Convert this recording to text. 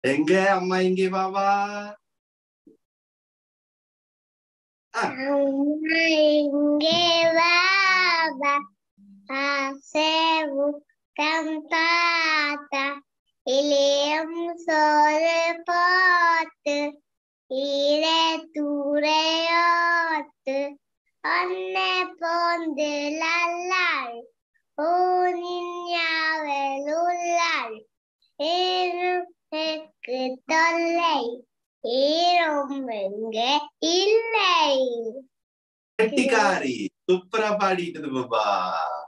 எங்க அம்மா இங்கே பாபா அம்மா இங்கே வாபா ஆசேவு கம் தாத்தா இளையம் சோறு போட்டு ஈரே தூரையோத்து அன்னை போந்து லல்லாள் ஊனிஞ்ஞாவலுள்ளாள் ஏருக்கு தொல்லை ஈரும் எங்க இல்லை கெட்டிக்காரி சூப்பரா பாடிட்டது பாபா